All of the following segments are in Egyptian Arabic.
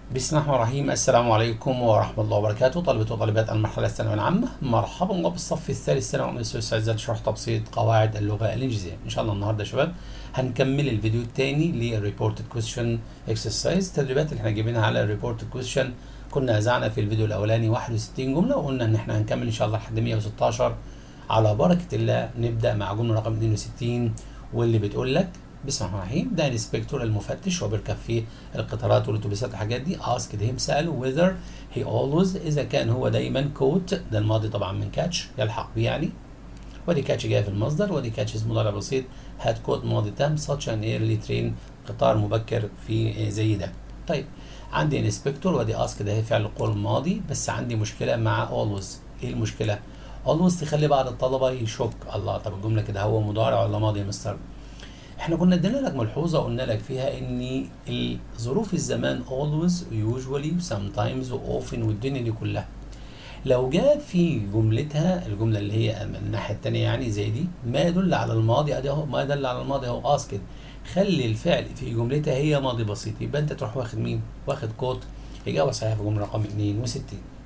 بسم الله الرحمن الرحيم السلام عليكم ورحمة الله وبركاته طلبة وطالبات المرحلة الثانوية العامة مرحبا الله بالصف الثالث ثانوي من الأستاذ سعيد شرح تبسيط قواعد اللغة الإنجليزية إن شاء الله النهاردة يا شباب هنكمل الفيديو الثاني للريبورتد كويستشن اكسرسايز التدريبات اللي احنا جايبينها على الريبورتد كويستشن كنا أذعنا في الفيديو الأولاني 61 جملة وقلنا إن احنا هنكمل إن شاء الله لحد 116 على بركة الله نبدأ مع جملة رقم 62 واللي بتقول لك بسم الله الرحمن الرحيم ده الانسبكتور المفتش هو بيركب في القطارات والاتوبيسات والحاجات دي asked him سأله whether he always إذا كان هو دايما كوت ده الماضي طبعا من كاتش يلحق بيه يعني ودي كاتش جايه في المصدر ودي كاتش اسمه مضارع بسيط هاد كوت ماضي تام such an early train قطار مبكر في زي ده طيب عندي انسبكتور ودي اسك ده هي فعل القول الماضي بس عندي مشكله مع always ايه المشكله always تخلي بعض الطلبه يشك الله طب الجمله كده هو مضارع ولا ماضي يا مستر احنا كنا ادينا لك ملحوظه قلنا لك فيها ان ظروف الزمان always usually sometimes often والدنيا دي كلها لو جاء في جملتها الجمله اللي هي من الناحيه الثانيه يعني زي دي ما يدل على الماضي ادي اهو ما يدل على الماضي اهو اسكت خلي الفعل في جملتها هي ماضي بسيط يبقى انت تروح واخد مين؟ واخد كوت اجابه صحيحه في جمله رقم 62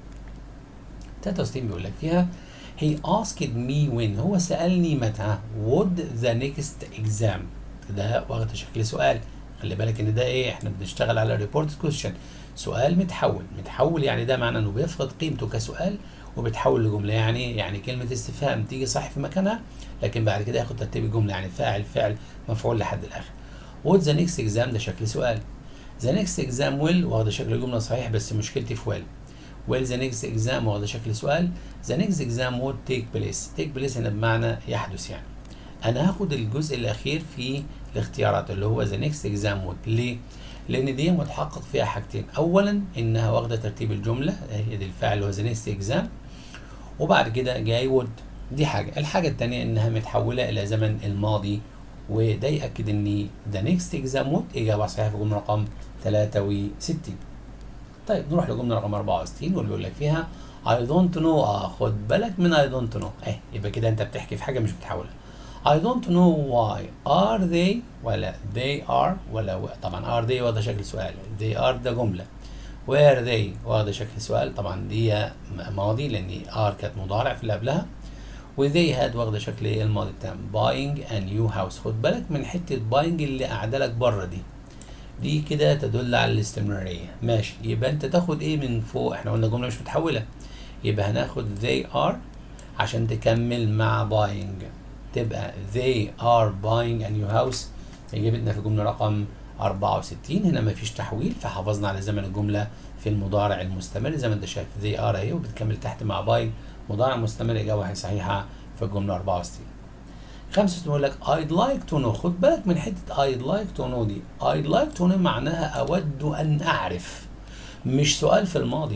63 بيقول لك فيها he asked me when هو سألني متى would the next exam ده واخد شكل سؤال خلي بالك ان ده ايه احنا بنشتغل على ريبورت كويستشن سؤال متحول متحول يعني ده معناه انه بيفقد قيمته كسؤال وبيتحول لجمله يعني يعني كلمه استفهام تيجي صح في مكانها لكن بعد كده ياخد ترتيب الجمله يعني فاعل فعل مفعول لحد الاخر what the next exam ده شكل سؤال the next exam will واخده شكل الجمله صحيح بس مشكلتي في will will the next exam واخده شكل سؤال the next exam would take place take place هنا بمعنى يحدث يعني انا هاخد الجزء الاخير في الاختيارات اللي هو ذا نيكست اكزام وود ليه؟ لان دي متحقق فيها حاجتين اولا انها واخده ترتيب الجمله هي دي الفاعل اللي هو ذا نيكست اكزام وبعد كده جاي وود دي حاجه الحاجه الثانيه انها متحوله الى زمن الماضي وده ياكد ان ذا نيكست اكزام وود اجابه صحيحه في الجمله رقم 63 طيب نروح لجمله رقم 64 واللي بيقول لك فيها I don't know اه خد بالك من I don't know اهي يبقى كده انت بتحكي في حاجه مش متحوله I don't know why are they ولا they are ولا طبعا are they واخده شكل سؤال they are ده جملة where they واخده شكل سؤال طبعا دي ماضي لأن are كانت مضارع في اللي قبلها و they had واخده شكل ايه الماضي التام buying a new house خد بالك من حتة buying اللي قاعدة لك بره دي دي كده تدل على الاستمرارية ماشي يبقى انت تاخد ايه من فوق احنا قلنا جملة مش متحولة يبقى هناخد they are عشان تكمل مع buying تبقى they are buying a new house إجابتنا في الجملة رقم 64 هنا مفيش تحويل فحافظنا على زمن الجملة في المضارع المستمر زي ما انت شايف they are اهي وبتكمل تحت مع buying مضارع مستمر إجابة صحيحة في الجملة 64 خمسة بيقول لك I'd like to know خد بالك من حتة I'd like to know دي I'd like to know معناها أود أن أعرف مش سؤال في الماضي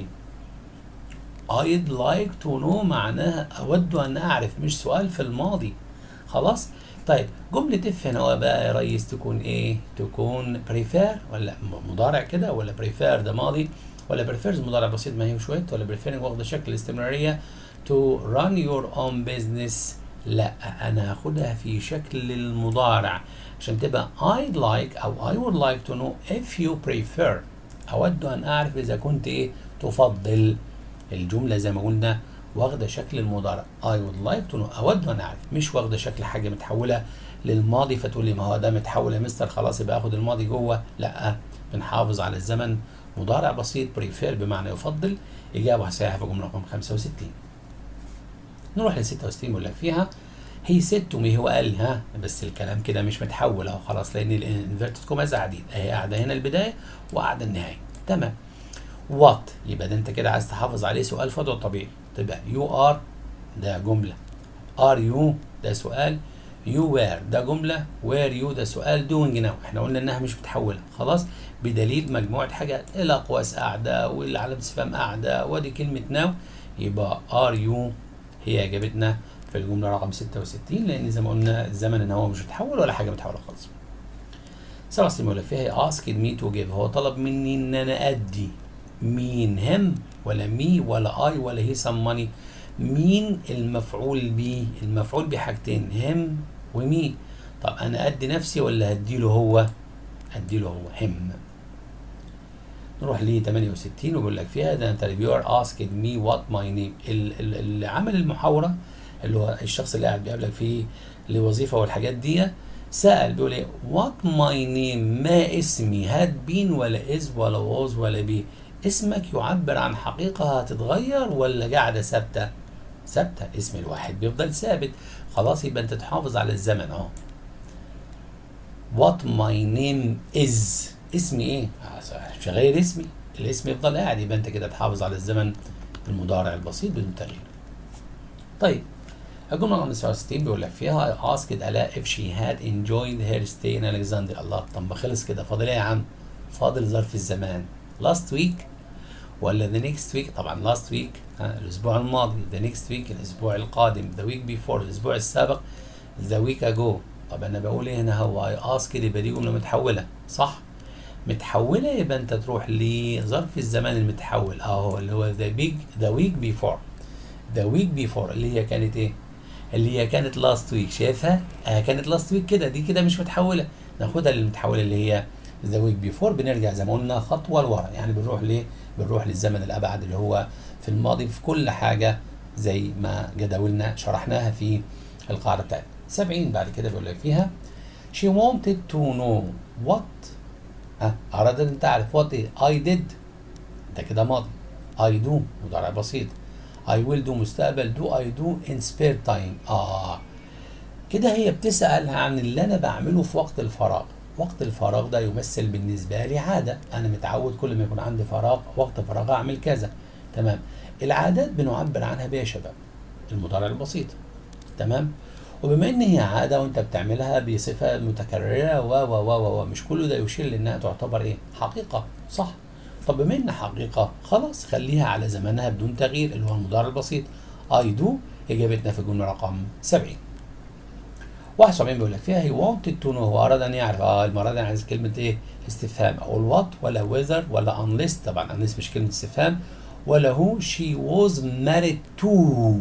I'd like to know معناها أود أن أعرف مش سؤال في الماضي خلاص طيب جملة اف هنا بقى يا ريس تكون ايه تكون بريفير ولا مضارع كده ولا بريفير ده ماضي ولا بريفيرز مضارع بسيط ما هي شوية ولا بريفيرنج واخدة شكل الاستمرارية to run your own business لا انا هاخدها في شكل المضارع عشان تبقى I'd like او I would like to know if you prefer اود ان اعرف اذا كنت ايه تفضل الجملة زي ما قلنا واخده شكل المضارع I would like to know اود ان اعرف مش واخده شكل حاجه متحوله للماضي فتقول لي ما هو ده متحول يا مستر خلاص يبقى اخد الماضي جوه لا بنحافظ على الزمن مضارع بسيط بريفير بمعنى يفضل اجابه صحيحه في الجمله رقم 65 نروح ل 66 بيقول لك فيها هي ست مي هو قال لي ها بس الكلام كده مش متحول اهو خلاص لان الانفيرتد كوماز قاعدين اهي قاعده هنا البدايه وقاعده النهايه تمام وات يبقى ده انت كده عايز تحافظ عليه سؤال فضل طبيعي تبقى يو ار ده جملة ار يو ده سؤال يو وير ده جملة وير يو ده سؤال دوينج ناو احنا قلنا انها مش متحولة خلاص بدليل مجموعة حاجات الاقواس قاعدة والعلامة استفهام قاعدة وادي كلمة ناو يبقى ار يو هي اجابتنا في الجملة رقم 66 لان زي ما قلنا الزمن ان هو مش متحول ولا حاجة متحولة خالص. 67 بيقول لك فيها asked me to give هو طلب مني ان انا ادي مين هم ولا مي ولا اي ولا هي سم ماني مين المفعول بيه المفعول بحاجتين هم ومي طب انا ادي نفسي ولا هديله هو اديله هو هم نروح ل 68 وبيقول لك فيها ده interviewer asked me what my name ال- ال- اللي عمل المحاوره اللي هو الشخص اللي قاعد بيقابلك فيه لوظيفه والحاجات دي سأل بيقول ايه what my name ما اسمي هاد بين ولا is ولا was ولا بي اسمك يعبر عن حقيقة هتتغير ولا قاعدة ثابتة ثابتة اسم الواحد بيفضل ثابت خلاص يبقى انت تحافظ على الزمن اهو what my name is اسمي ايه آه، مش غير اسمي الاسم يفضل قاعد يبقى انت كده تحافظ على الزمن المضارع البسيط بدون تغيير طيب الجملة رقم 69 بيقول لك فيها I asked Ala if she had enjoyed her stay in Alexandria الله طب ما خلص كده فاضل ايه يا عم؟ فاضل ظرف الزمان last week ولا the next week طبعا last week ها الأسبوع الماضي the next week الأسبوع القادم the week before الأسبوع السابق the week ago طب أنا بقول ايه هنا هو I asked يبقى دي جملة متحولة صح؟ متحولة يبقى أنت تروح لظرف الزمان المتحول أهو اللي هو the big the week before the week before اللي هي كانت ايه؟ اللي هي كانت لاست ويك شايفها؟ آه كانت لاست ويك كده دي كده مش متحوله ناخدها للمتحوله اللي هي ذا ويك بيفور بنرجع زي ما قلنا خطوه لورا يعني بنروح ليه؟ بنروح للزمن الابعد اللي هو في الماضي في كل حاجه زي ما جداولنا شرحناها في القاعده بتاعتنا. 70 بعد كده بيقول لك فيها she wanted to know what ها أرادت أن تعرف what إيه؟ I did ده كده ماضي I do مضارع بسيط I will do مستقبل do I do in spare time آه كده هي بتسأل عن اللي أنا بعمله في وقت الفراغ وقت الفراغ ده يمثل بالنسبة لي عادة أنا متعود كل ما يكون عندي فراغ وقت فراغ أعمل كذا تمام العادات بنعبر عنها بإيه يا شباب المضارع البسيط تمام وبما ان هي عاده وانت بتعملها بصفه متكرره و و و و مش كل ده يشير لانها تعتبر ايه حقيقه صح طب بما ان حقيقه خلاص خليها على زمانها بدون تغيير اللي هو المضارع البسيط اي دو اجابتنا في الجمله رقم 70 71 بيقول لك فيها هي wanted to know هو اراد ان يعرف اه المره دي انا عايز كلمه ايه استفهام اقول وات ولا whether ولا unless طبعا unless مش كلمه استفهام ولا هو she was married to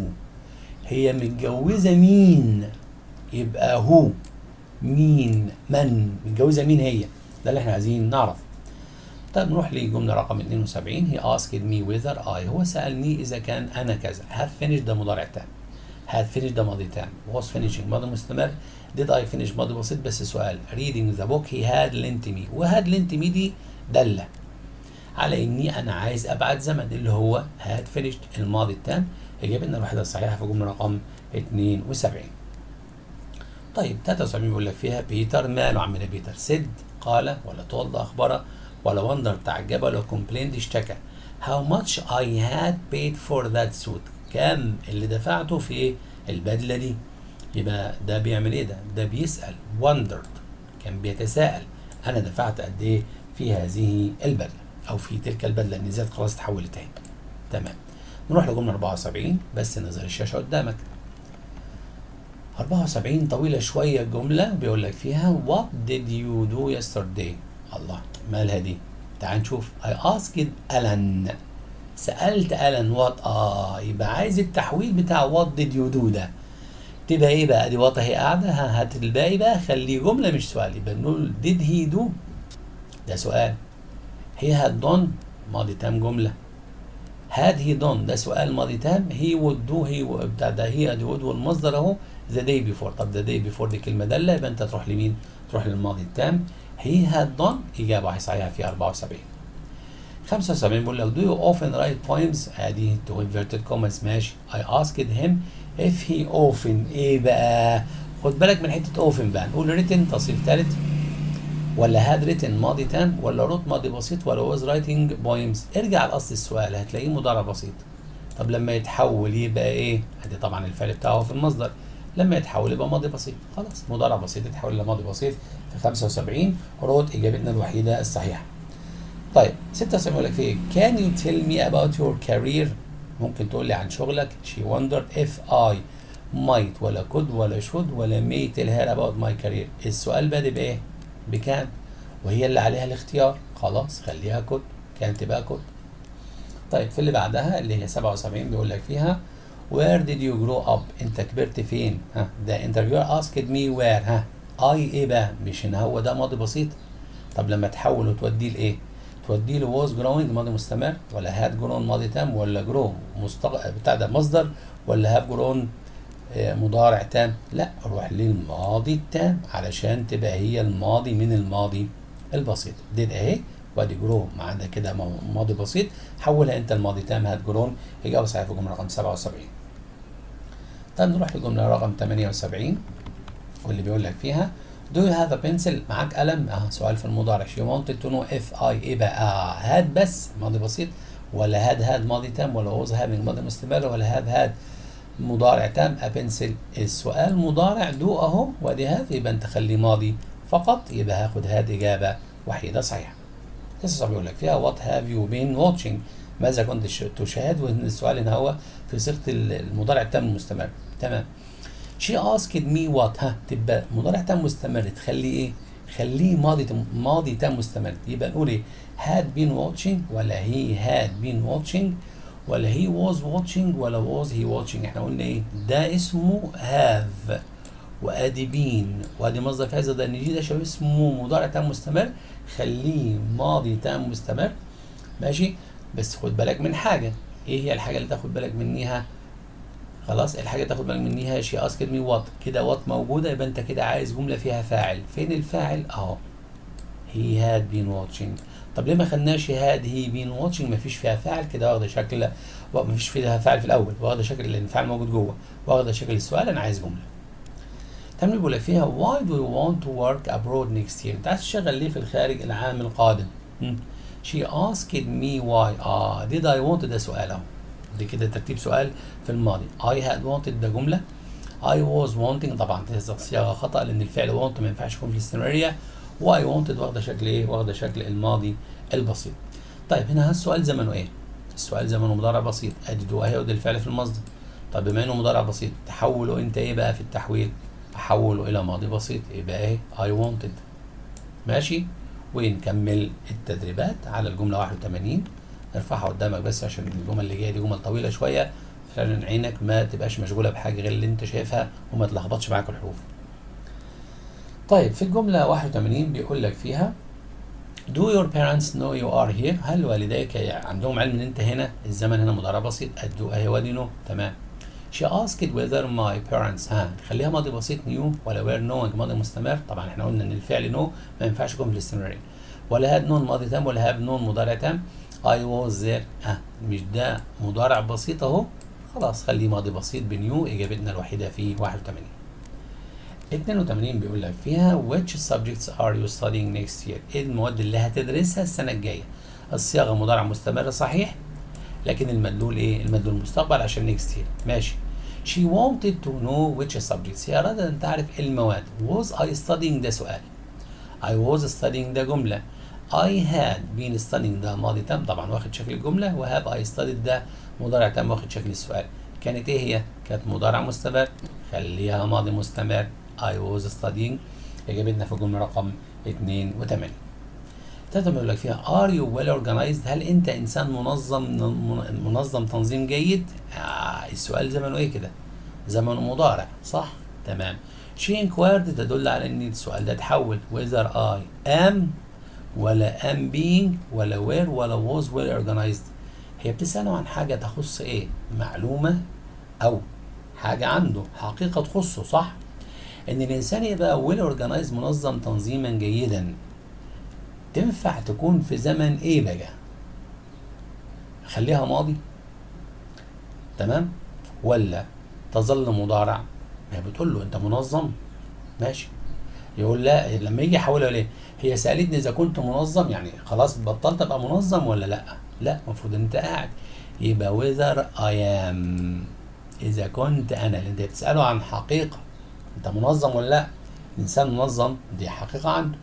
هي متجوزة مين يبقى هو مين من متجوزة مين هي ده اللي احنا عايزين نعرف طيب نروح لجملة رقم 72 he asked me whether I هو سألني إذا كان أنا كذا have finished ده مضارع تام had finished ده ماضي تام was finishing ماضي مستمر did I finish ماضي بسيط بس سؤال reading the book he had lent me وهاد lent me دي دالة على إني أنا عايز أبعد زمن اللي هو had finished الماضي التام إجابتنا الوحيدة الصحيحة في الجملة رقم 72 طيب 73 بيقول لك فيها بيتر ماله عمنا بيتر سد قال ولا تولد أخبره ولا وندر تعجب ولا كومبليند اشتكى how much I had paid for that suit كم اللي دفعته في البدلة دي يبقى ده بيعمل ايه ده ده بيسأل wondered كان بيتساءل انا دفعت قد ايه في هذه البدلة او في تلك البدلة ان زاد خلاص اتحولت اهي تمام نروح لجملة 74 بس نظهر الشاشة قدامك 74 طويلة شوية الجملة بيقول لك فيها What did you do yesterday؟ الله مالها دي؟ تعال نشوف I asked Alan سألت ألان وات اه يبقى عايز التحويل بتاع وات ديد يو دو ده تبقى ايه بقى دي وات اهي قاعدة ها، هات الباقي بقى خليه جملة مش سؤال يبقى نقول did he do ده سؤال he had done ماضي تام جملة had he done ده سؤال ماضي تام he would do he would- بتاع ده he would والمصدر اهو the day before طب the day before دي كلمة دالة يبقى انت تروح لمين؟ تروح للماضي التام he had done إجابة واحدة صحيحة في 74 75 بيقول لك do you often write poems ادي to inverted commas ماشي I asked him if he often ايه بقى خد بالك من حته often بقى نقول written تصريف ثالث ولا had written ماضي تام ولا wrote ماضي بسيط ولا was writing poems ارجع لاصل السؤال هتلاقيه مضارع بسيط طب لما يتحول يبقى ايه ادي طبعا الفعل بتاعه في المصدر لما يتحول يبقى ماضي بسيط خلاص مضارع بسيط يتحول الى ماضي بسيط في 75 wrote اجابتنا الوحيده الصحيحه طيب 76 يقول لك ايه can you tell me about your career ممكن تقول لي عن شغلك she wondered if I might ولا could ولا should ولا may tell her about my career السؤال بادئ بايه بكان وهي اللي عليها الاختيار خلاص خليها could كانت تبقى could طيب في اللي بعدها اللي هي 77 بيقول لك فيها where did you grow up انت كبرت فين ها ده interviewer asked me where ها I ايه بقى مش هنا هو ده ماضي بسيط طب لما تحول وتوديه لايه تودي له was growing ماضي مستمر ولا had grown ماضي تام ولا grow مستق... بتاع ده مصدر ولا have grown آه، مضارع تام لا روح للماضي التام علشان تبقى هي الماضي من الماضي البسيط did اهي وادي جرو ما عندك كده مو- ماضي بسيط حولها انت الماضي تام هات جرون اجابه صحيحه في الجمله رقم 77 طيب نروح للجمله رقم 78 واللي بيقول لك فيها Do you have a pencil؟ معاك قلم؟ اه سؤال في المضارع. She wanted to know if I ايه بقى؟ آه هاد بس ماضي بسيط ولا هاد هاد ماضي تام ولا was having ماضي مستمر ولا have had مضارع تام a pencil السؤال مضارع دو اهو وادي هاف يبقى انت خليه ماضي فقط يبقى هاخد هاد اجابه وحيده صحيحه. لسه بيقول لك فيها what have you been watching؟ ماذا كنت ش- تشاهد؟ وان السؤال هنا هو في صيغه المضارع التام المستمر. تمام. she asked me what ها تبقى مضارع تام مستمر تخليه ايه؟ خليه ماضي تم- ماضي تام مستمر يبقى نقول ايه؟ had been watching ولا he had been watching ولا he was watching ولا was he watching احنا قلنا ايه؟ ده اسمه have وادي been وادي مصدر فاعل ده ان جي ده شباب اسمه مضارع تام مستمر خليه ماضي تام مستمر ماشي بس خد بالك من حاجه ايه هي الحاجه اللي تاخد بالك منيها خلاص الحاجه تاخد بالك منيها شي اسكت مي وات كده وات موجوده يبقى انت كده عايز جمله فيها فاعل فين الفاعل اهو هي هاد بين واتشنج طب ليه ما خدناش هاد هي بين واتشنج مفيش فيها فاعل كده واخده شكل مفيش فيها فاعل في الاول واخده شكل لان الفاعل موجود جوه واخده شكل السؤال انا عايز جمله تمام بيقول لك فيها why do you want to work abroad next year انت عايز تشتغل ليه في الخارج العام القادم مم. she asked me why اه did I want ده سؤال اهو دي كده ترتيب سؤال في الماضي I had wanted ده جملة I was wanting طبعا دي صياغة خطأ لأن الفعل want ما ينفعش يكون في الاستمرارية و I wanted واخدة شكل إيه؟ واخدة شكل الماضي البسيط. طيب هنا السؤال زمنه إيه؟ السؤال زمنه مضارع بسيط أدي دو أهي وده الفعل في المصدر. طب بما إنه مضارع بسيط تحوله أنت إيه بقى في التحويل؟ أحوله إلى ماضي بسيط يبقى إيه؟ I wanted. ماشي؟ ونكمل التدريبات على الجملة 81 ارفعها قدامك بس عشان الجمل اللي جايه دي جمل طويله شويه عشان عينك ما تبقاش مشغوله بحاجه غير اللي انت شايفها وما تلخبطش معاك الحروف. طيب في الجمله 81 بيقول لك فيها Do your parents know you are here؟ هل والديك عندهم علم ان انت هنا؟ الزمن هنا مضارع بسيط ادو اهي وادي نو تمام. She asked whether my parents ها خليها ماضي بسيط نيو ولا were knowing ماضي مستمر طبعا احنا قلنا ان الفعل نو ما ينفعش يكون في الاستمراريه. ولا had known ماضي تام ولا have known مضارع تام I was there اه مش ده مضارع بسيط اهو خلاص خليه ماضي بسيط بنيو اجابتنا الوحيده في 81 82 بيقول لك فيها which subjects are you studying next year ايه المواد اللي هتدرسها السنه الجايه الصياغه مضارع مستمر صحيح لكن المدلول ايه المدلول المستقبل عشان next year ماشي she wanted to know which subjects هي أرادت أن تعرف إيه المواد was I studying ده سؤال I was studying ده جملة I had been studying ده ماضي تام طبعا واخد شكل الجملة و have I studied ده مضارع تام واخد شكل السؤال كانت ايه هي؟ كانت مضارع مستمر خليها ماضي مستمر I was studying إجابتنا في الجملة رقم 82 تلاته بيقول لك فيها are you well organized هل انت انسان منظم منظم تنظيم جيد آه السؤال زمنه ايه كده زمنه مضارع صح تمام she inquired تدل على ان السؤال ده اتحول whether I am ولا am being ولا where ولا was well organized هي بتسأله عن حاجة تخص ايه معلومة او حاجة عنده حقيقة تخصه صح ان الانسان يبقى well organized منظم تنظيما جيدا تنفع تكون في زمن ايه بقى خليها ماضي تمام ولا تظل مضارع ما هي بتقول له انت منظم ماشي يقول لا لما يجي يحولها ليه هي سالتني اذا كنت منظم يعني خلاص بطلت ابقى منظم ولا لا لا المفروض انت قاعد يبقى whether I am اذا كنت انا اللي انت بتساله عن حقيقه انت منظم ولا لا الانسان منظم دي حقيقه عنده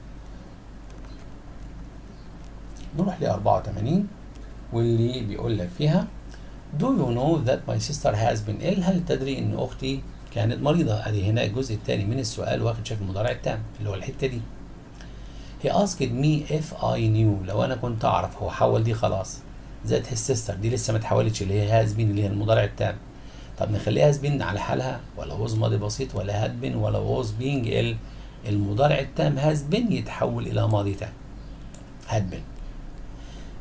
نروح ل 84 واللي بيقول لك فيها Do you know that my sister has been ill؟ هل تدري ان اختي كانت مريضة؟ ادي هنا الجزء الثاني من السؤال واخد شكل المضارع التام اللي هو الحتة دي. He asked me if I knew لو انا كنت اعرف هو حول دي خلاص. زائد his sister دي لسه ما اتحولتش اللي هي has been اللي هي المضارع التام. طب نخليها has been على حالها ولا was ماضي بسيط ولا had been ولا was being ill المضارع التام has been يتحول الى ماضي تام. had been.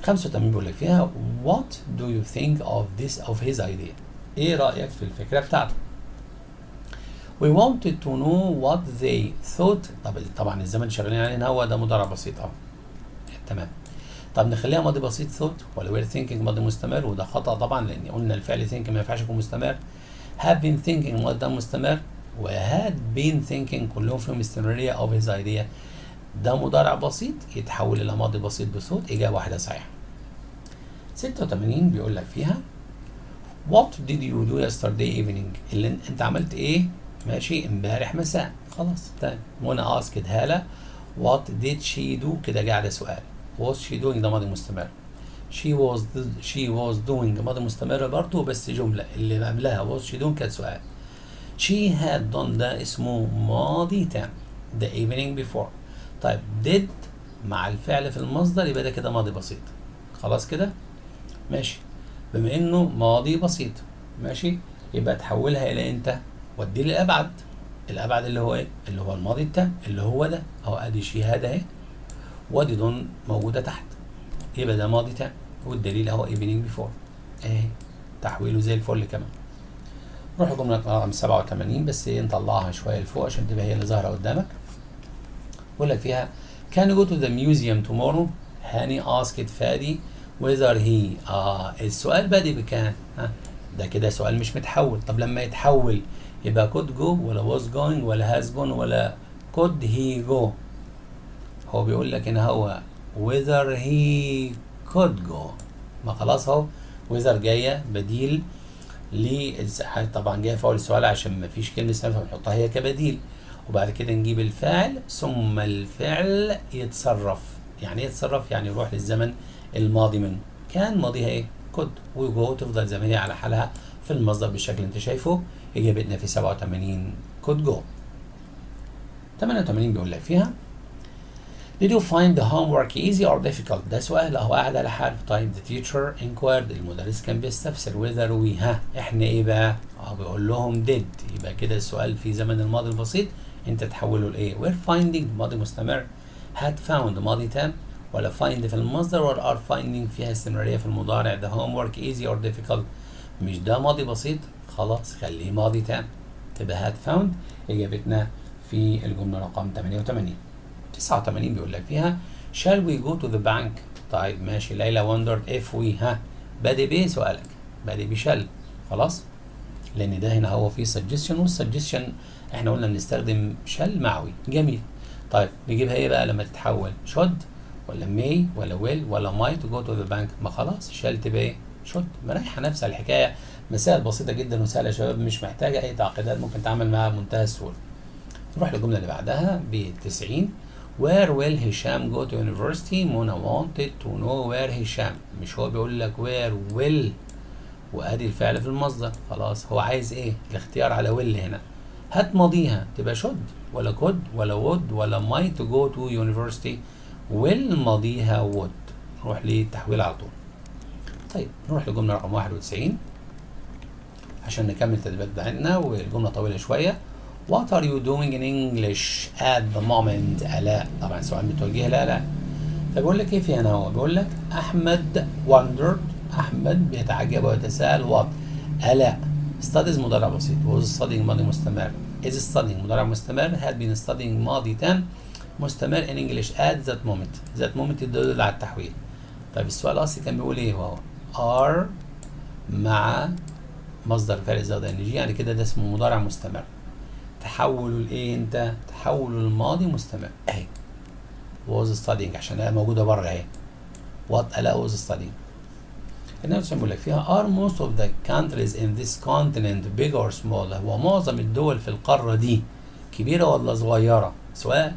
85 بيقول لك فيها what do you think of this of his idea ايه رايك في الفكره بتاعته we wanted to know what they thought طب طبعا الزمن اللي شغالين عليه هو ده مضارع بسيط اهو تمام طب نخليها ماضي بسيط thought ولا we're thinking ماضي مستمر وده خطا طبعا لان قلنا الفعل think ما ينفعش يكون مستمر have been thinking ماضي ده مستمر و had been thinking كلهم فيهم استمراريه of his idea ده مضارع بسيط يتحول الى ماضي بسيط بصوت اجابه واحده صحيحه 86 بيقول لك فيها What did you do yesterday evening اللي انت عملت ايه ماشي امبارح مساء خلاص تمام وانا اسكت هاله What did she do كده قاعده سؤال was she doing ده ماضي مستمر she was she was doing ماضي مستمر برضه بس جمله اللي قبلها was she doing كانت سؤال she had done ده اسمه ماضي تام the evening before طيب did مع الفعل في المصدر يبقى ده كده ماضي بسيط خلاص كده ماشي بما انه ماضي بسيط ماشي يبقى تحولها الى انت ودي للابعد الابعد اللي هو ايه اللي هو الماضي التام اللي هو ده اهو ادي شهاده اهي وادي دون موجوده تحت يبقى ده ماضي تام والدليل اهو ايفنينج بيفور اهي تحويله زي الفل كمان نروح الجمله رقم 87 بس ايه نطلعها شويه لفوق عشان تبقى هي اللي ظاهره قدامك بيقول لك فيها can you go to the museum tomorrow هاني asked فادي whether he اه السؤال بادئ بكان ها ده كده سؤال مش متحول طب لما يتحول يبقى could go ولا was going ولا has gone ولا could he go هو بيقول لك هنا هو whether he could go ما خلاص اهو whether جايه بديل ل طبعا جايه في اول السؤال عشان ما فيش كلمه اسمها فبنحطها هي كبديل وبعد كده نجيب الفعل ثم الفعل يتصرف يعني ايه يتصرف يعني يروح للزمن الماضي منه كان ماضيها ايه كود وجو تفضل زي ما هي على حالها في المصدر بالشكل اللي انت شايفه اجابتنا في 87 كود جو 88 بيقول لك فيها Did you find the homework easy or difficult؟ ده سؤال اهو قاعد على حاله طيب the teacher inquired المدرس كان بيستفسر whether we ها احنا ايه بقى؟ اه بيقول لهم did يبقى كده السؤال في زمن الماضي البسيط انت تحوله لايه؟ we're finding ماضي مستمر had found ماضي تام ولا find في المصدر ولا are finding فيها استمراريه في المضارع the homework easy or difficult مش ده ماضي بسيط خلاص خليه ماضي تام تبقى had found اجابتنا في الجمله رقم 88 89 بيقول لك فيها shall we go to the bank طيب ماشي ليلى wondered if we ها بادئ بايه سؤالك بادئ بشل خلاص لان ده هنا هو في suggestion والسجستشن احنا قلنا بنستخدم شل معوي جميل طيب نجيبها ايه بقى لما تتحول should ولا may ولا will ولا might to go to the bank ما خلاص شال تبقى ايه should مريحه نفسها الحكايه مسائل بسيطه جدا وسهله يا شباب مش محتاجه اي تعقيدات ممكن تعمل معاها بمنتهى السهوله نروح للجمله اللي بعدها ب 90 Where will Hisham go to university? منى wanted to know where Hisham مش هو بيقول لك where will وادي الفعل في المصدر خلاص هو عايز ايه الاختيار على will هنا هات ماضيها تبقى should ولا could ولا would ولا might to go to university will ماضيها would نروح للتحويل على طول طيب نروح لجملة رقم 91 عشان نكمل التدريبات بتاعتنا والجملة طويلة شوية What are you doing in English at the moment آلاء طبعا سؤال متوجه لآلاء فبيقول لك ايه في هنا هو بيقول لك أحمد wondered أحمد بيتعجب ويتساءل what آلاء studies مضارع بسيط was studying ماضي مستمر is studying مضارع مستمر had been studying ماضي تام مستمر in English at that moment that moment يدل على التحويل طيب السؤال الأصلي كان بيقول ايه هو are مع مصدر فعل زائد ان جي يعني كده ده اسمه مضارع مستمر تحولوا لايه انت تحولوا الماضي مستمر اهي was studying عشان هي موجوده بره اهي what الا was studying الناس بيقول لك فيها are most of the countries in this continent big or small هو معظم الدول في القاره دي كبيره ولا صغيره سؤال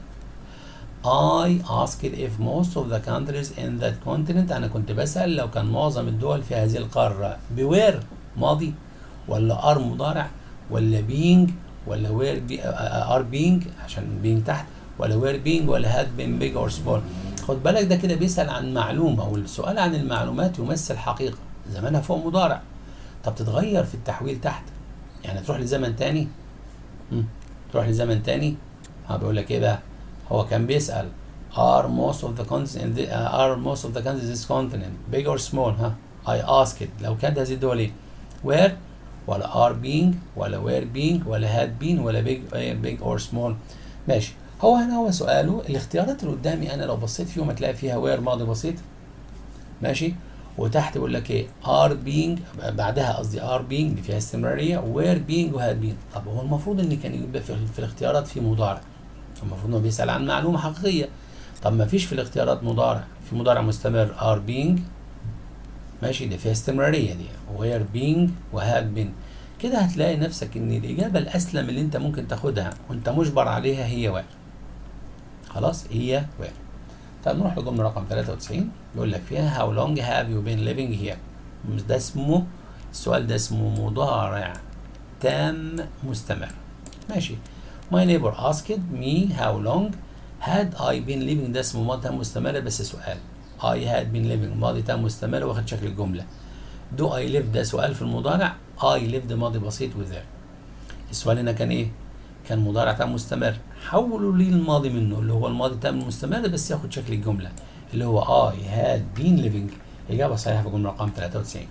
I asked if most of the countries in that continent أنا كنت بسأل لو كان معظم الدول في هذه القارة بوير ماضي ولا ار مضارع ولا being ولا وير بي ار بينج عشان بينج تحت ولا وير بينج ولا هاد بين بيج اور سمول خد بالك ده كده بيسال عن معلومه والسؤال عن المعلومات يمثل حقيقه زمانها فوق مضارع طب تتغير في التحويل تحت يعني تروح لزمن تاني مم. تروح لزمن تاني ها بيقول لك ايه بقى هو كان بيسال are most of the countries in the uh, are most of the countries in this continent big or small ها I asked لو كانت هذه الدول ايه where ولا are being ولا were being ولا had been ولا big big or small ماشي هو هنا هو سؤاله الاختيارات اللي قدامي انا لو بصيت فيهم هتلاقي فيها where ماضي بسيط ماشي وتحت بيقول لك ايه are being بعدها قصدي are being اللي فيها استمراريه were being وهاد being طب هو المفروض ان كان يبقى في, في الاختيارات في مضارع المفروض انه بيسال عن معلومه حقيقيه طب ما فيش في الاختيارات مضارع في مضارع مستمر are being ماشي دي فيها استمراريه دي were being وهاد been كده هتلاقي نفسك ان الاجابه الاسلم اللي انت ممكن تاخدها وانت مجبر عليها هي were خلاص هي were طب نروح لجمله رقم 93 يقول لك فيها how long have you been living here ده اسمه السؤال ده اسمه مضارع تام مستمر ماشي my neighbor asked me how long had I been living ده اسمه ماضي تام مستمر بس سؤال I had been living ماضي تام مستمر واخد شكل الجملة do I live ده سؤال في المضارع I lived ماضي بسيط with there السؤال هنا كان ايه كان مضارع تام مستمر حولوا لي الماضي منه اللي هو الماضي تام مستمر بس ياخد شكل الجملة اللي هو I had been living إجابة صحيحة في الجملة رقم 93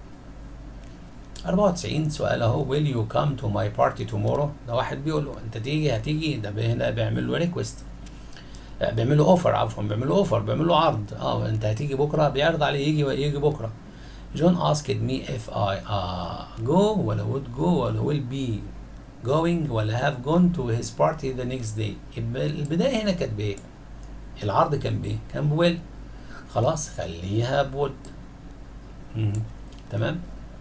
94 سؤال اهو will you come to my party tomorrow ده واحد بيقول له انت تيجي هتيجي ده هنا بيعمل له ريكوست بيعمل له اوفر عفوا بيعمل له اوفر بيعمل له عرض اه انت هتيجي بكره بيعرض عليه يجي يجي بكره جون asked me if I uh, go ولا would go ولا will be going ولا have gone to his party the next day يبقى البدايه هنا كانت بايه؟ العرض كان بايه؟ كان بويل خلاص خليها بوود تمام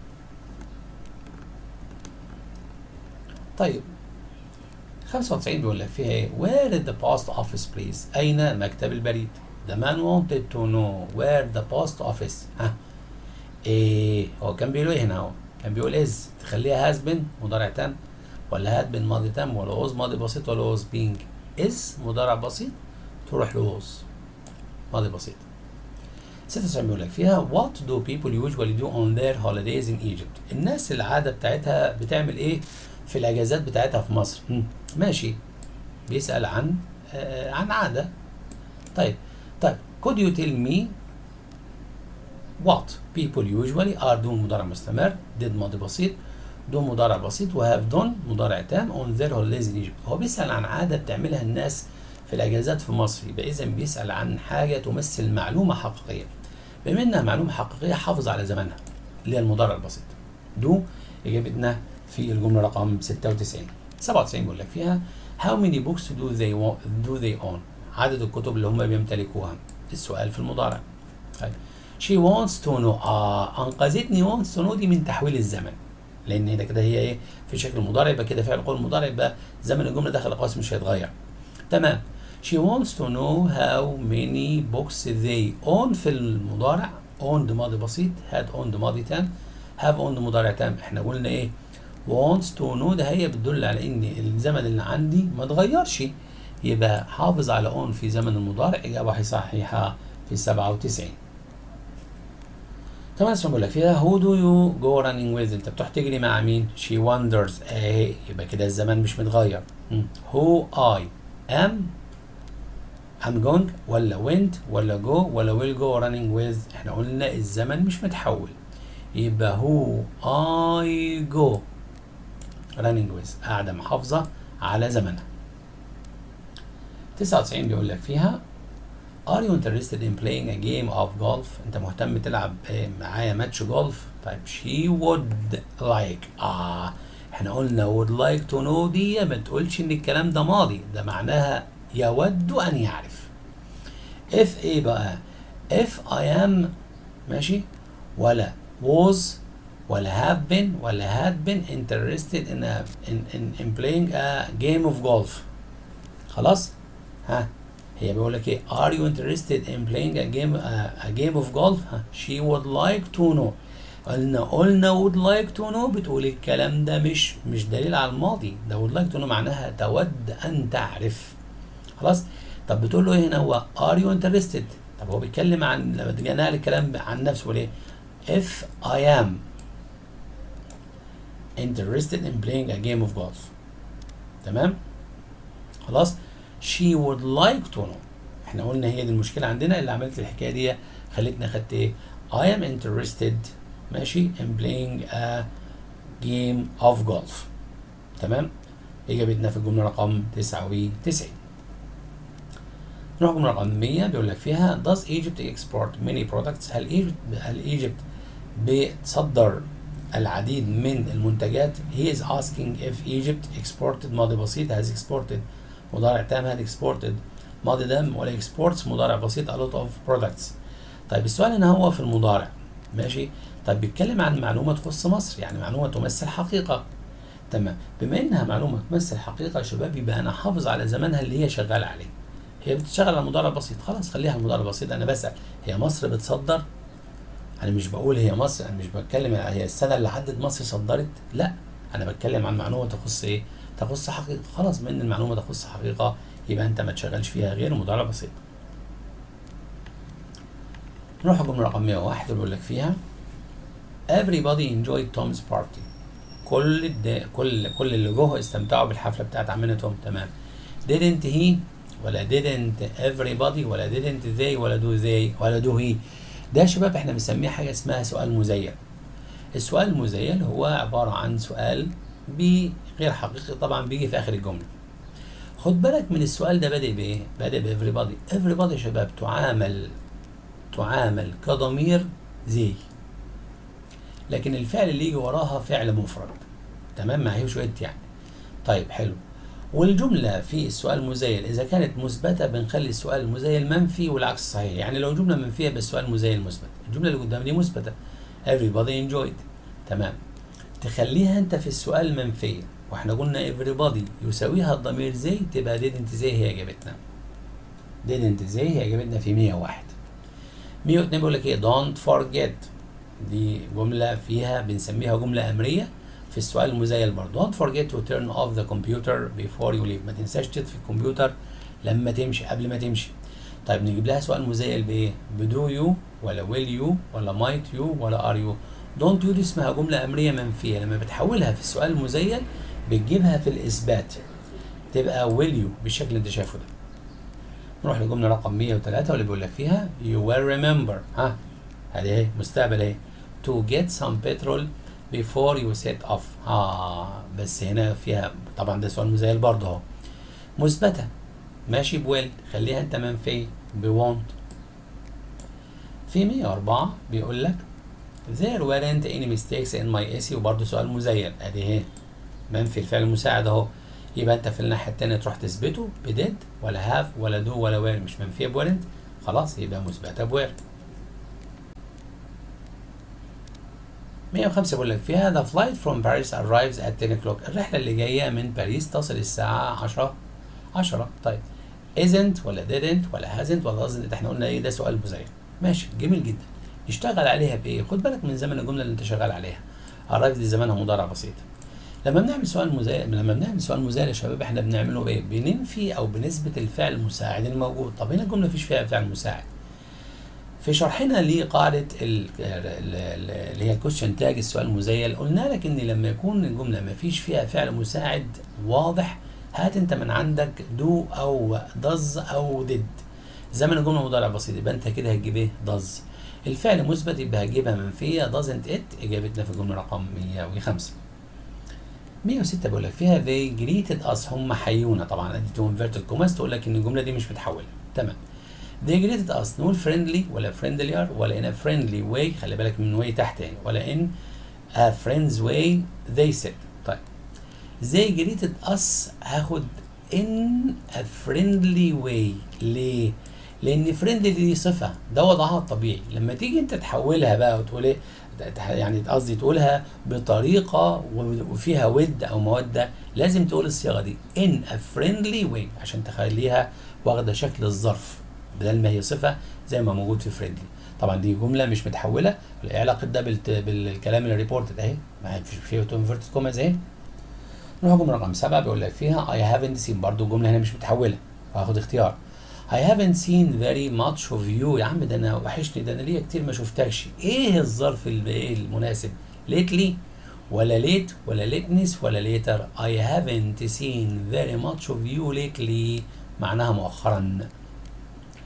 طيب 95 بيقول لك فيها ايه؟ Where is the post office please؟ أين مكتب البريد؟ The man wanted to know where the post office ها ايه هو كان بيقول ايه هنا اهو؟ كان بيقول is تخليها has been مضارع تام ولا had been ماضي تام ولا was ماضي بسيط ولا was being is مضارع بسيط تروح ل was ماضي بسيط 96 بيقول لك فيها what do people usually do on their holidays in Egypt الناس العادة بتاعتها بتعمل ايه في الاجازات بتاعتها في مصر مم. ماشي بيسأل عن آه عن عادة طيب طيب could you tell me what people usually are doing مضارع مستمر did ماضي بسيط do مضارع بسيط و have done مضارع تام on their holidays in Egypt هو بيسأل عن عادة بتعملها الناس في الاجازات في مصر يبقى اذا بيسأل عن حاجة تمثل معلومة حقيقية بما انها معلومة حقيقية حافظ على زمانها اللي هي المضارع البسيط do اجابتنا في الجملة رقم 96 97 بيقول لك فيها how many books do they want, do they own عدد الكتب اللي هم بيمتلكوها السؤال في المضارع طيب she wants to know آه أنقذتني wants to know دي من تحويل الزمن لأن هنا كده هي إيه في شكل المضارع يبقى كده فعل قول المضارع يبقى زمن الجملة داخل القوس مش هيتغير تمام she wants to know how many books they own في المضارع owned ماضي بسيط had owned ماضي تام have owned مضارع تام احنا قلنا ايه wants to know ده هي بتدل على ان الزمن اللي عندي ما اتغيرش يبقى حافظ على اون في زمن المضارع اجابه صحيحه في 97 طبعا اسمع بقول لك فيها who do you go running with انت بتروح تجري مع مين she wonders اهي يبقى كده الزمن مش متغير who I am I'm going ولا went ولا go ولا will go running with احنا قلنا الزمن مش متحول يبقى who I go running with قاعدة محافظة على زمنها 99 بيقول لك فيها Are you interested in playing a game of golf؟ أنت مهتم تلعب معايا ماتش جولف؟ طيب she would like آه احنا قلنا would like to know دي ما تقولش إن الكلام ده ماضي ده معناها يود أن يعرف. if إيه بقى؟ if I am ماشي ولا was ولا have been ولا had been interested in a, in, in, in playing a game of golf خلاص ها هي بيقول لك ايه are you interested in playing a game a, a game of golf ها she would like to know قلنا قلنا would like to know بتقول الكلام ده مش مش دليل على الماضي ده would like to know معناها تود ان تعرف خلاص طب بتقول له ايه هنا هو are you interested طب هو بيتكلم عن لما جينا الكلام عن نفسه ليه if I am interested in playing a game of golf تمام خلاص she would like to know احنا قلنا هي دي المشكله عندنا اللي عملت الحكايه دي خلتني اخدت ايه I am interested ماشي in playing a game of golf تمام اجابتنا في الجمله رقم 99 نروح الجمله رقم 100 بيقول لك فيها does Egypt export many products هل Egypt هل Egypt بتصدر العديد من المنتجات he is asking if Egypt exported ماضي بسيط has exported مضارع تام had exported ماضي دام ولا exports مضارع بسيط a lot of products طيب السؤال هنا هو في المضارع ماشي طيب بيتكلم عن معلومة تخص مصر يعني معلومة تمثل حقيقة تمام بما انها معلومة تمثل حقيقة يا شباب يبقى انا حافظ على زمانها اللي هي شغالة عليه هي بتشتغل على مضارع بسيط خلاص خليها مضارع بسيط انا بسأل هي مصر بتصدر انا مش بقول هي مصر انا مش بتكلم هي السنة اللي عدت مصر صدرت لا انا بتكلم عن معلومة تخص ايه تخص حقيقة خلاص من المعلومة تخص حقيقة يبقى انت ما تشغلش فيها غير مضارع بسيط نروح الجملة رقم 101 بيقول لك فيها everybody enjoyed Tom's party كل الد... كل كل اللي جوه استمتعوا بالحفلة بتاعت عمنا توم تمام didn't he ولا didn't everybody ولا didn't they ولا do they ولا do he ده يا شباب احنا بنسميه حاجة اسمها سؤال مزيل السؤال المزيل هو عبارة عن سؤال بغير حقيقي طبعا بيجي في آخر الجملة خد بالك من السؤال ده بادئ بايه؟ بادئ ب everybody everybody يا شباب تعامل تعامل كضمير زي لكن الفعل اللي يجي وراها فعل مفرد تمام ما هيش وقت يعني طيب حلو والجملة في السؤال المزيل إذا كانت مثبتة بنخلي السؤال المزيل منفي والعكس صحيح يعني لو جملة منفية بس السؤال المزيل مثبت الجملة اللي قدام دي مثبتة everybody enjoyed تمام تخليها أنت في السؤال منفية واحنا قلنا everybody يساويها الضمير زي تبقى didn't زي هي إجابتنا didn't زي هي إجابتنا في 101 102 بيقول لك ايه don't forget دي جملة فيها بنسميها جملة أمرية في السؤال المزيل برضه don't forget to turn off the computer before you leave ما تنساش تطفي الكمبيوتر لما تمشي قبل ما تمشي طيب نجيب لها سؤال مزيل بايه بدو يو ولا will you ولا might you ولا are you don't you دي اسمها جملة أمرية منفية لما بتحولها في السؤال المزيل بتجيبها في الإثبات تبقى will you بالشكل اللي انت شايفه ده نروح للجملة رقم 103 واللي بيقول لك فيها you will remember ها هذه ايه مستقبل ايه to get some petrol before you set off اه بس هنا فيها طبعا ده سؤال مزيل برضه اهو مثبتة ماشي بويل خليها انت منفية بوونت في 104 بيقول لك there weren't any mistakes in my essay وبرضه سؤال مزيل ادي اهي منفي الفعل المساعد اهو يبقى انت في الناحيه الثانيه تروح تثبته بديد ولا هاف ولا دو ولا وير مش منفيه بورنت خلاص يبقى مثبته بوير 105 بيقول لك فيها the flight from Paris arrives at 10 o'clock الرحله اللي جايه من باريس تصل الساعه 10 10 طيب isn't ولا didn't ولا hasn't ولا doesn't احنا قلنا ايه ده سؤال مزيل ماشي جميل جدا نشتغل عليها بايه خد بالك من زمن الجمله اللي انت شغال عليها arrive دي زمانها مضارع بسيط لما بنعمل سؤال مزايد لما بنعمل سؤال مزايد يا شباب احنا بنعمله ايه؟ بننفي او بنثبت الفعل المساعد الموجود، طب هنا الجمله مفيش فيها فعل مساعد. في شرحنا لقاعده اللي هي الكويشن تاج السؤال المزيل قلنا لك ان لما يكون الجمله مفيش فيها فعل مساعد واضح هات انت من عندك دو او دز او ديد. زمن الجمله مضارع بسيط يبقى انت كده هتجيب ايه؟ دز. الفعل مثبت يبقى هتجيبها منفيه doesn't it اجابتنا في الجمله رقم 105. 106 بيقول لك فيها they greeted us هم حيونا طبعا ادي تو انفيرتد كوماس تقول لك ان الجمله دي مش متحوله تمام they greeted us نقول friendly ولا friendlier ولا in a friendly way خلي بالك من way تحت يعني ولا in a friend's way they said طيب they greeted us هاخد in a friendly way ليه؟ لان فريندلي دي صفه ده وضعها الطبيعي لما تيجي انت تحولها بقى وتقول ايه يعني قصدي تقولها بطريقه وفيها ود او موده لازم تقول الصيغه دي in a friendly way عشان تخليها واخده شكل الظرف بدل ما هي صفه زي ما موجود في فريندلي طبعا دي جمله مش متحوله ايه علاقه ده بالكلام الريبورتد اهي ما فيش فيه تو انفيرتد كوماز اهي نروح جمله رقم سبعه بيقول لك فيها I haven't seen برضو الجمله هنا مش متحوله فهاخد اختيار I haven't seen very much of you يا عم ده انا وحشني ده انا ليا كتير ما شفتكش ايه الظرف ايه المناسب lately ولا late ولا lateness ولا later I haven't seen very much of you lately معناها مؤخرا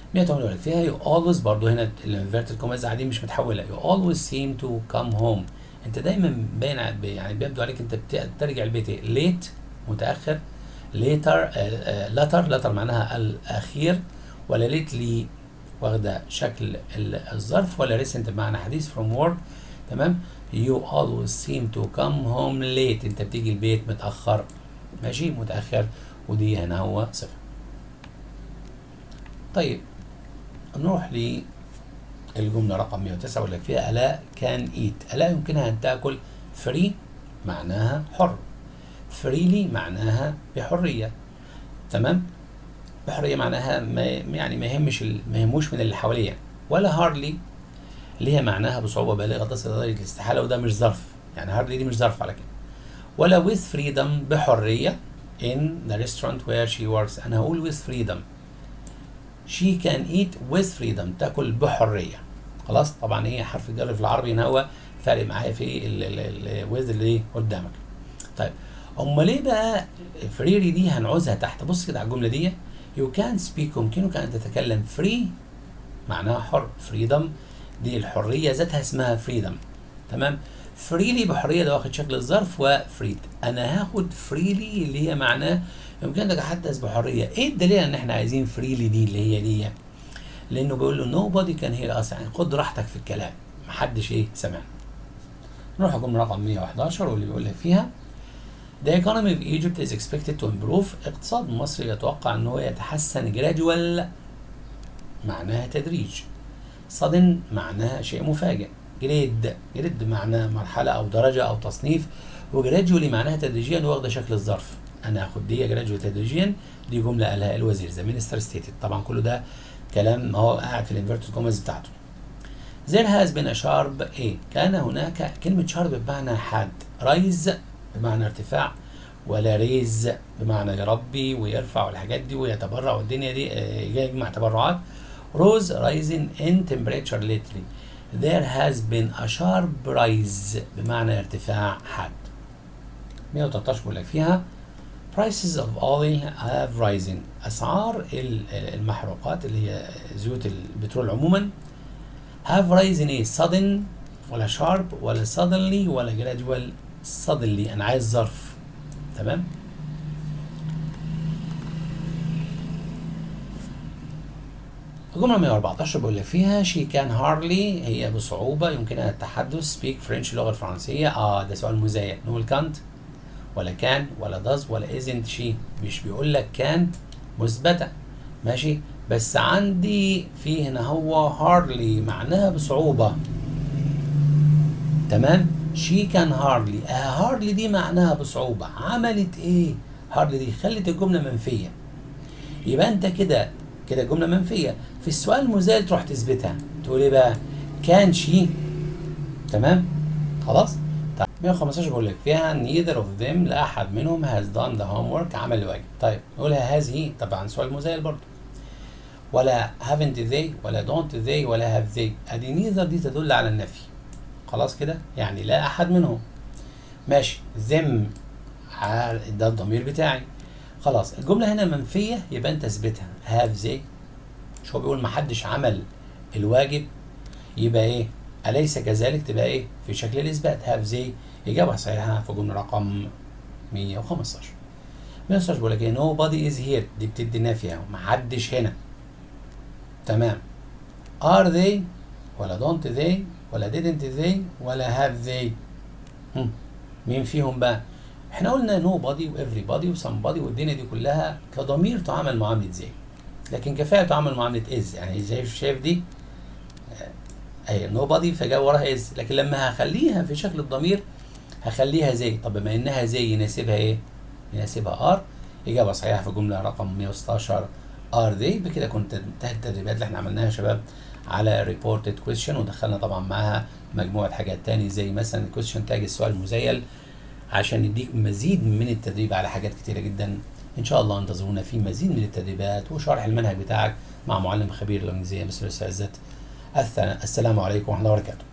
108 فيها you always برضو هنا الانفيرتد كوماز دي مش متحوله you always seem to come home انت دايما باين يعني بيبدو عليك انت بترجع البيت ايه late متاخر later later later معناها الاخير ولا lately واخده شكل الظرف ولا recent بمعنى حديث from work تمام you always seem to come home late انت بتيجي البيت متاخر ماشي متاخر ودي هنا هو صفه طيب نروح للجمله رقم 109 واللي فيها الاء كان ايت الاء يمكنها ان تاكل فري معناها حر فريلي معناها بحريه تمام بحريه معناها ما يعني ما يهمش ما يهموش من اللي حواليه ولا هاردلي اللي هي معناها بصعوبه بالغه تصل لدرجه الاستحاله وده مش ظرف يعني هاردلي دي مش ظرف على كده ولا with freedom بحريه in the restaurant where she works انا هقول with freedom she can eat with freedom تاكل بحريه خلاص طبعا هي حرف الجر في العربي هنا هو فارق معايا في ال ال with اللي قدامك طيب امال ليه بقى فريري دي هنعوزها تحت بص كده على الجمله دي you can speak يمكنك ان تتكلم free معناها حر freedom دي الحريه ذاتها اسمها freedom تمام فريلي بحريه ده واخد شكل الظرف وفريد انا هاخد فريلي اللي هي معناه يمكنك اتحدث بحريه ايه الدليل ان احنا عايزين فريلي دي اللي هي دي لانه بيقول له nobody can hear us يعني خد راحتك في الكلام محدش ايه سمعنا نروح الجمله رقم 111 واللي بيقول لك فيها The economy of Egypt is expected to improve اقتصاد مصر يتوقع ان هو يتحسن gradual معناها تدريج sudden معناها شيء مفاجئ جريد جريد بمعنى مرحلة أو درجة أو تصنيف وجراديولي معناها تدريجيا واخدة شكل الظرف أنا هاخد دي جراديولي تدريجيا دي جملة قالها الوزير ذا مينستر ستيتد طبعا كله ده كلام هو قاعد في الانفيرتد كومز بتاعته There has been a sharp A كان هناك كلمة شارب بمعنى حاد رايز بمعنى ارتفاع ولا ريز بمعنى يربي ويرفع والحاجات دي ويتبرع والدنيا دي يجمع تبرعات rose rising in temperature lately there has been a sharp rise بمعنى ارتفاع حاد 113 بيقول لك فيها prices of oil have risen اسعار المحروقات اللي هي زيوت البترول عموما have risen ايه sudden ولا sharp ولا suddenly ولا gradual suddenly انا عايز ظرف تمام الجملة 114 بيقول لك فيها she can hardly هي بصعوبة يمكنها التحدث speak French اللغة الفرنسية اه ده سؤال مزايد نقول كانت ولا كان ولا does ولا isn't she مش بيقول لك كان مثبتة ماشي بس عندي في هنا هو hardly معناها بصعوبة تمام she can hardly آه hardly دي معناها بصعوبة عملت ايه hardly دي خلت الجملة منفية يبقى انت كده كده جمله منفيه في السؤال المزايد تروح تثبتها تقول ايه بقى كان شي تمام خلاص طيب 115 بقول لك فيها neither of them لا احد منهم has done the homework عمل الواجب طيب نقولها هذه طبعا سؤال مزايد برضه ولا haven't they ولا don't they ولا have they ادي neither دي تدل على النفي خلاص كده يعني لا احد منهم ماشي them ده الضمير بتاعي خلاص الجملة هنا منفية يبقى أنت اثبتها هاف زي مش هو بيقول محدش عمل الواجب يبقى إيه؟ أليس كذلك تبقى إيه؟ في شكل الإثبات هاف زي إجابة صحيحة في جملة رقم 115 116 بيقول لك إيه nobody is here دي بتدي نافية محدش هنا تمام are they ولا don't they ولا didn't they ولا have they هم. مين فيهم بقى؟ احنا قلنا نو بادي وافري بادي وسم بادي والدنيا دي كلها كضمير تعامل معامله زي لكن كفايه تعامل معامله از يعني شايف شايف دي اهي نو بادي فجاء وراها از لكن لما هخليها في شكل الضمير هخليها زي طب بما انها زي يناسبها ايه؟ يناسبها ار اجابه صحيحه في الجمله رقم 116 ار ذي بكده كنت انتهت التدريبات اللي احنا عملناها يا شباب على ريبورتد كويشن ودخلنا طبعا معاها مجموعه حاجات تاني زي مثلا كويشن تاج السؤال المزيل عشان نديك مزيد من التدريب على حاجات كتيرة جدا ان شاء الله انتظرونا في مزيد من التدريبات وشرح المنهج بتاعك مع معلم خبير الانجليزيه مستر عزت السلام عليكم ورحمه الله وبركاته